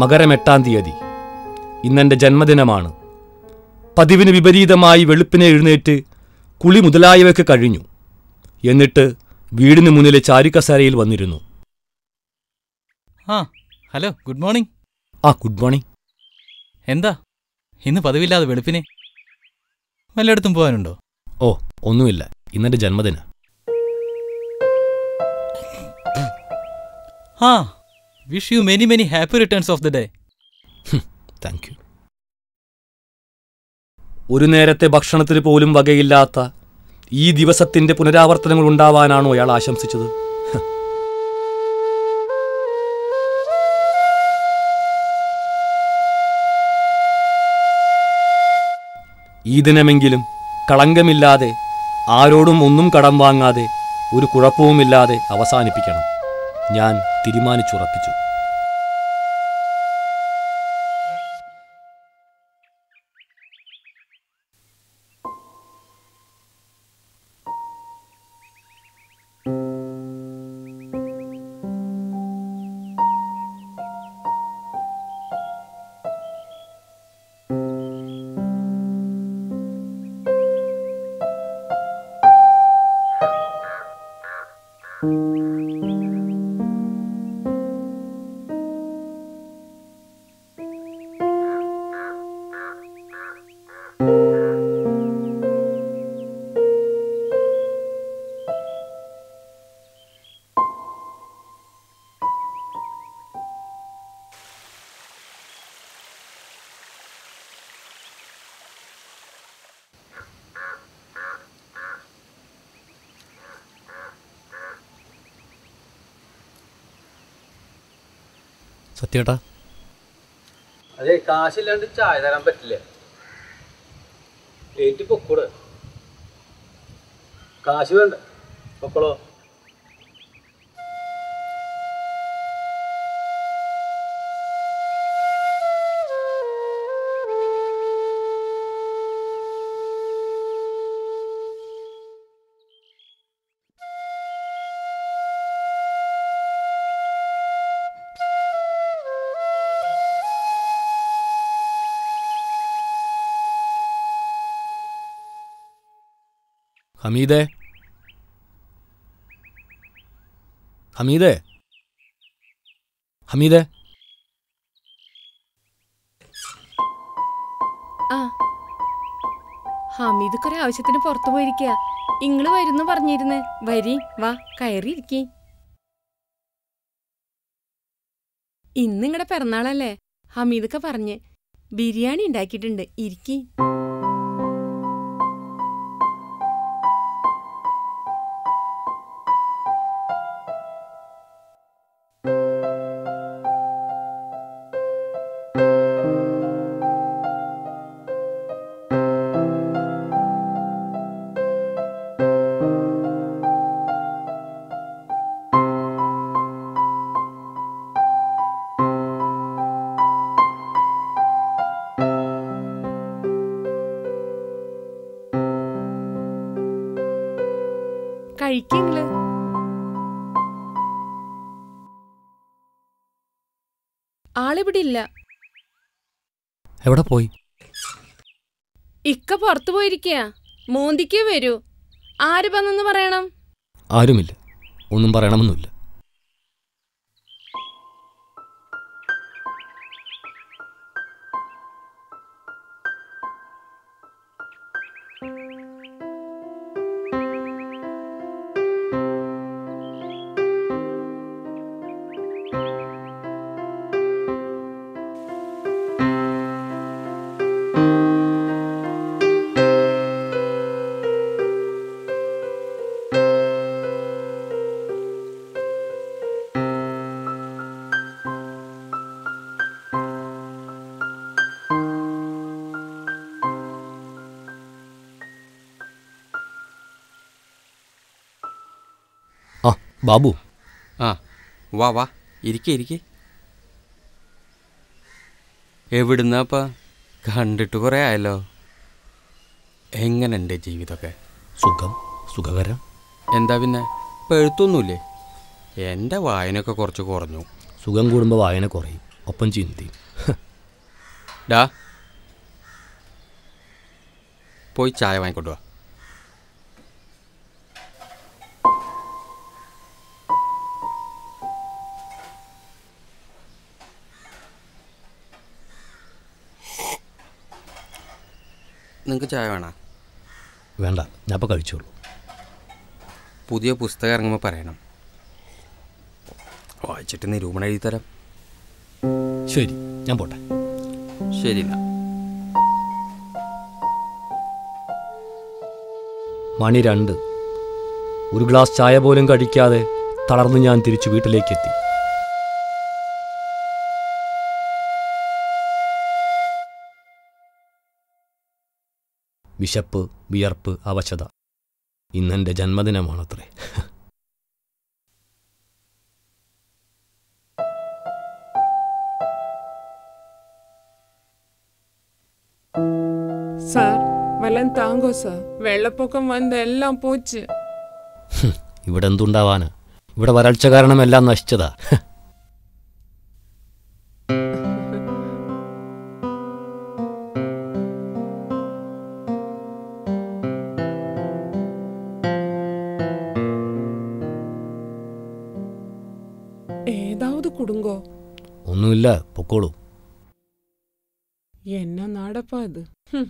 മകരം എട്ടാം തീയതി ഇന്നെൻ്റെ ജന്മദിനമാണ് പതിവിന് വിപരീതമായി വെളുപ്പിനെ എഴുന്നേറ്റ് കുളി മുതലായവയൊക്കെ കഴിഞ്ഞു എന്നിട്ട് വീടിന് മുന്നിലെ ചാരിക്കസേരയിൽ വന്നിരുന്നു ആ ഹലോ ഗുഡ് മോർണിംഗ് ആ ഗുഡ് മോർണിംഗ് എന്താ ഇന്ന് പതിവില്ലാതെ വെളുപ്പിനെ വല്ലയിടത്തും പോകാനുണ്ടോ ഓ ഒന്നുമില്ല ഇന്നെൻ്റെ ജന്മദിനം ആ wish you many many happy returns of the day thank you ഒരു നേരത്തെ ഭക്ഷണത്തിന് പോലും വകയില്ലാത്ത ഈ ദിവസത്തിന്റെ പുനരാവർത്തനങ്ങൾ ഉണ്ടാവാനാണോ അയാൾ ആശംസിച്ചത് ഹ്. ഈ ദിനമെങ്കിലും കളങ്കമില്ലാതെ ആരോടും ഒന്നും കടം വാങ്ങാതെ ഒരു കുഴപ്പവുമില്ലാതെ അവസാനിപ്പിക്കണം ഞാൻ തീരുമാനിച്ചുറപ്പിച്ചു സത്യേട്ടാ അതെ കാശില്ലാണ്ട് ചായ തരാൻ പറ്റില്ല ഏറ്റി പൊക്കൂടെ കാശ് വേണ്ട പൊക്കളോ ഹമീദേ ഹമീദേ ഹമീദേ ആ ഹമീദ് കുറെ ആവശ്യത്തിന് പുറത്തു പോയിരിക്കുക ഇങ്ങള് വരുന്നു പറഞ്ഞിരുന്ന് വരി വാ കയറിയിരിക്കി ഇന്ന് നിങ്ങളുടെ പിറന്നാളല്ലേ ഹമീദൊക്കെ പറഞ്ഞ് ബിരിയാണി ഉണ്ടാക്കിയിട്ടുണ്ട് ഇരിക്കി കഴിക്കിങ്ങള് ആളിവിടെ ഇല്ല എവിടെ പോയി ഇക്ക പുറത്തു പോയിരിക്കുക മോന്തിക്കേ വരൂ ആര് വന്നെന്ന് പറയണം ആരുമില്ല ഒന്നും പറയണമെന്നില്ല ആ ബാബു ആ വാ വാ ഇരിക്കെ ഇരിക്കെ എവിടുന്നാപ്പ കണ്ടിട്ട് കുറേ ആയല്ലോ എങ്ങനെയുണ്ട് ജീവിതമൊക്കെ സുഖം സുഖകരം എന്താ പിന്നെ ഇപ്പം എഴുത്തൊന്നുമില്ലേ എൻ്റെ വായനയൊക്കെ കുറച്ച് കുറഞ്ഞു സുഖം കൂടുമ്പോൾ വായന കുറയും ഒപ്പം ചിന്തിയും ഡാ പോയി ചായ വാങ്ങിക്കൊണ്ടു വാ നിങ്ങൾക്ക് ചായ വേണോ വേണ്ട ഞാൻ അപ്പോൾ കഴിച്ചോളൂ പുതിയ പുസ്തകം ഇറങ്ങുമ്പോൾ പറയണം വായിച്ചിട്ട് നിരൂപണം എഴുതി തരാം ശരി ഞാൻ പോട്ടെ ശരി എന്നാ മണി രണ്ട് ഒരു ഗ്ലാസ് ചായ പോലും കഴിക്കാതെ തളർന്ന് ഞാൻ തിരിച്ചു വീട്ടിലേക്കെത്തി വിശപ്പ് വിയർപ്പ് അവശത ഇന്നെൻ്റെ ജന്മദിനമാണത്രേ സാർ വല്ലം താങ്കോ സാർ വെള്ളപ്പൊക്കം വന്ന് എല്ലാം പോച്ച് ഇവിടെ എന്തുണ്ടാവാനാ ഇവിടെ വരൾച്ച കാരണം എല്ലാം നശിച്ചതാ ഏതാവത് കുടുങ്കോ ഒന്നുമില്ല പൊക്കോളൂ എന്നാ നാടപ്പാ അത് ഹും.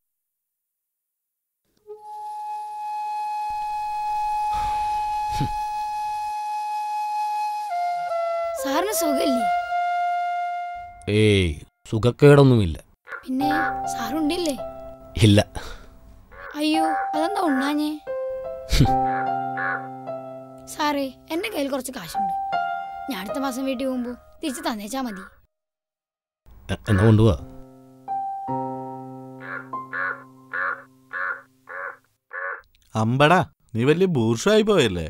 സാറിന് സുഖമില്ലേ ഏയ് സുഖക്കേടൊന്നുമില്ല പിന്നെ സാറുണ്ടില്ലേ ഇല്ല അയ്യോ അതെന്താ ഉണ്ണാഞ്ഞേ സാറേ എൻ്റെ കയ്യിൽ കുറച്ച് കാശുണ്ട് ഞാൻ അടുത്ത മാസം വീട്ടിൽ പോകുമ്പോൾ തിരിച്ച് തന്നേച്ചാ മതി എ- എന്നാ കൊണ്ടുപോവാ അമ്പടാ നീ വലിയ ബൂർഷായി പോയല്ലേ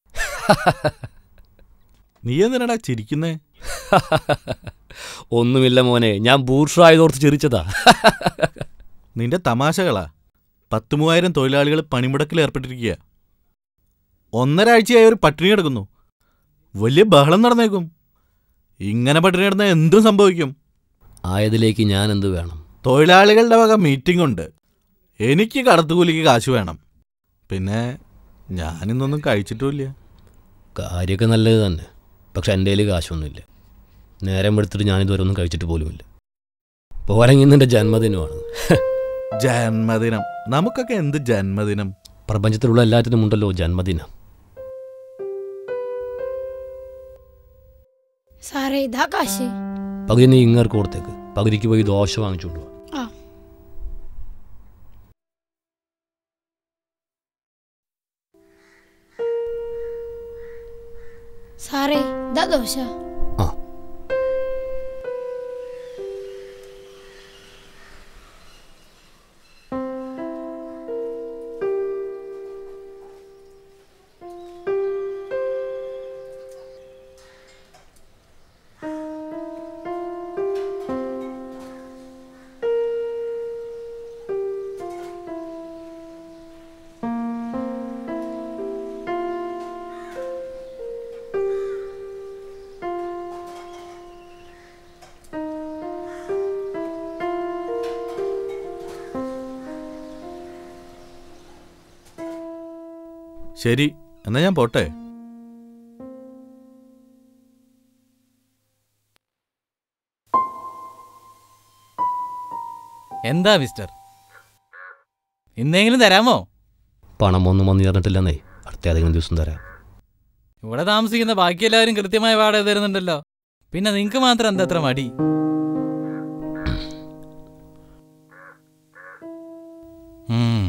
നീ എന്തിനാടാ ചിരിക്കുന്നേ ഒന്നുമില്ല മോനെ ഞാൻ ബൂർഷായതോർത്ത് ചിരിച്ചതാ നിന്റെ തമാശകളാ പത്ത് മൂവായിരം തൊഴിലാളികൾ പണിമുടക്കിൽ ഏർപ്പെട്ടിരിക്കുക ഒന്നരാഴ്ചയായി ഒരു പട്ടിണി കിടക്കുന്നു വലിയ ബഹളം നടന്നേക്കും ഇങ്ങനെ പട്ടിണി കിടന്നാൽ എന്തും സംഭവിക്കും ആയതിലേക്ക് ഞാൻ എന്ത് വേണം തൊഴിലാളികളുടെ വക മീറ്റിംഗ് ഉണ്ട് എനിക്ക് കടത്തുകൂലിക്ക് കാശ് വേണം പിന്നെ ഞാനിന്നൊന്നും കഴിച്ചിട്ടുമില്ല കാര്യമൊക്കെ നല്ലത് തന്നെ പക്ഷെ എൻ്റെ കയ്യിൽ കാശൊന്നുമില്ല നേരം എടുത്തിട്ട് ഞാനിതുവരെ ഒന്നും കഴിച്ചിട്ട് പോലുമില്ല പോരെങ്കിൽ ഇന്നെൻ്റെ ജന്മദിനമാണ് ജന്മദിനം നമുക്കൊക്കെ എന്ത് ജന്മദിനം പ്രപഞ്ചത്തിലുള്ള എല്ലാറ്റിനും ഉണ്ടല്ലോ ജന്മദിനം സാറേ ഇതാ കാശ് പകുതി നീ ഇങ്ങേർക്ക് കൊടുത്തേക്ക് പകുതിക്ക് പോയി ദോശ വാങ്ങിച്ചുകൊണ്ട് വാ ആ സാറേ ഇതാ ദോശ ആ ശരി എന്നാ ഞാൻ പോട്ടെ എന്താ മിസ്റ്റർ ഇന്നെങ്കിലും തരാമോ പണമൊന്നും വന്നു ചേർന്നിട്ടില്ലെന്നേ അടുത്ത ഏതെങ്കിലും ദിവസം തരാം ഇവിടെ താമസിക്കുന്ന ബാക്കി എല്ലാവരും കൃത്യമായ വാടക തരുന്നുണ്ടല്ലോ പിന്നെ നിങ്ങക്ക് മാത്രം എന്താ അത്ര മടി ഉം.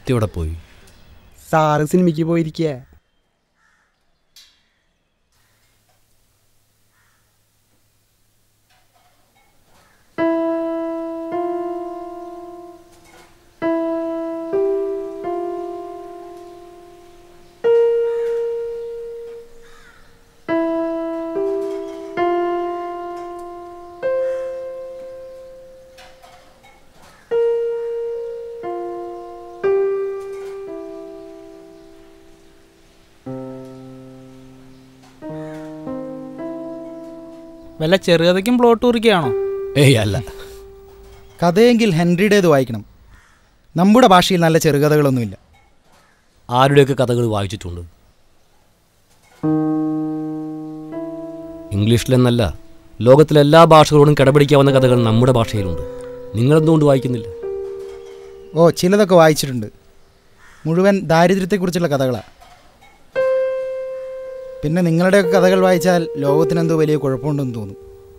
അനിയത്തി ഇവിടെ പോയി സാറ് സിനിമയ്ക്ക് പോയിരിക്കുക വല്ല ചെറുകഥയ്ക്കും പ്ലോട്ട് കുറിക്കുകയാണോ ഏയ് അല്ല കഥയെങ്കിൽ ഹെൻറിയുടേത് വായിക്കണം നമ്മുടെ ഭാഷയിൽ നല്ല ചെറുകഥകളൊന്നുമില്ല ആരുടെയൊക്കെ കഥകൾ വായിച്ചിട്ടുണ്ട് ഇംഗ്ലീഷിലെന്നല്ല ലോകത്തിലെ എല്ലാ ഭാഷകളോടും കിടപിടിക്കാവുന്ന കഥകൾ നമ്മുടെ ഭാഷയിലുണ്ട് നിങ്ങളെന്തുകൊണ്ട് വായിക്കുന്നില്ല ഓ ചിലതൊക്കെ വായിച്ചിട്ടുണ്ട് മുഴുവൻ ദാരിദ്ര്യത്തെക്കുറിച്ചുള്ള കഥകളാണ് പിന്നെ നിങ്ങളുടെയൊക്കെ കഥകൾ വായിച്ചാൽ ലോകത്തിനെന്തോ വലിയ കുഴപ്പമുണ്ടെന്ന് തോന്നും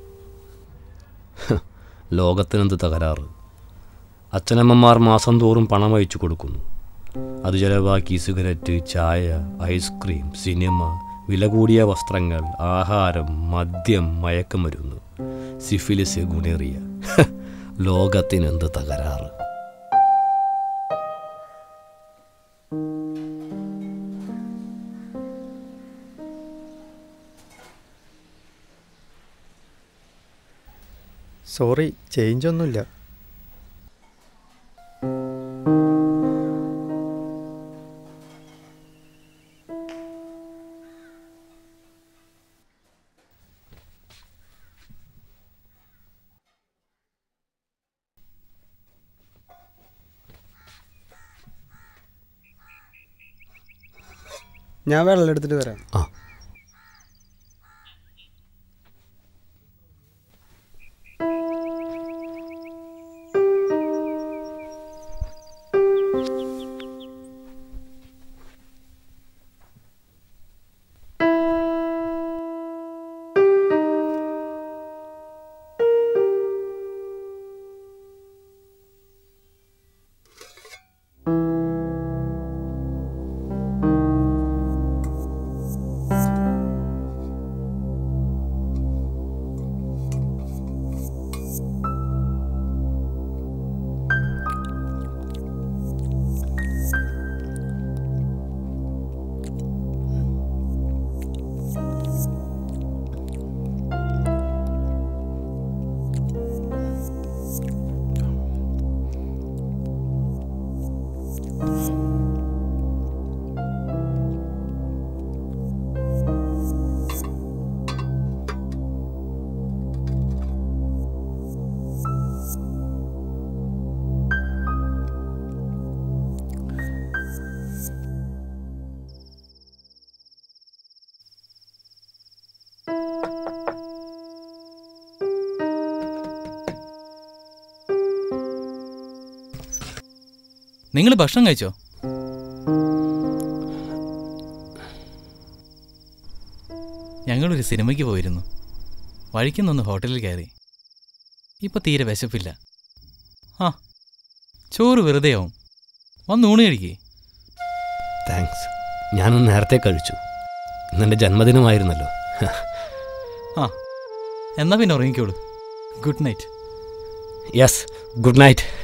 ലോകത്തിനെന്ത് തകരാറ് അച്ഛനമ്മമാർ മാസം തോറും പണം അയച്ചു കൊടുക്കുന്നു അത് ചിലവാക്കി സിഗരറ്റ് ചായ ഐസ്ക്രീം സിനിമ വില കൂടിയ വസ്ത്രങ്ങൾ ആഹാരം മദ്യം മയക്കമരുന്ന് സിഫിലിസ് ഗുണേറിയ ലോകത്തിനെന്ത് തകരാറ് സോറി ചേഞ്ച് ഒന്നുമില്ല ഞാൻ വെള്ളം എടുത്തിട്ട് വരാം ആ നിങ്ങൾ ഭക്ഷണം കഴിച്ചോ ഞങ്ങളൊരു സിനിമയ്ക്ക് പോയിരുന്നു വഴിക്കുന്നൊന്ന് ഹോട്ടലിൽ കയറി ഇപ്പൊ തീരെ വിശപ്പില്ല ആ ചോറ് വെറുതെയാവും വന്ന് ഊണ് കഴിക്കേ താങ്ക്സ് ഞാനൊന്ന് നേരത്തെ കഴിച്ചു ഇന്നെൻ്റെ ജന്മദിനമായിരുന്നല്ലോ ആ എന്നാ പിന്നെ ഉറങ്ങിക്കോളൂ good night yes good night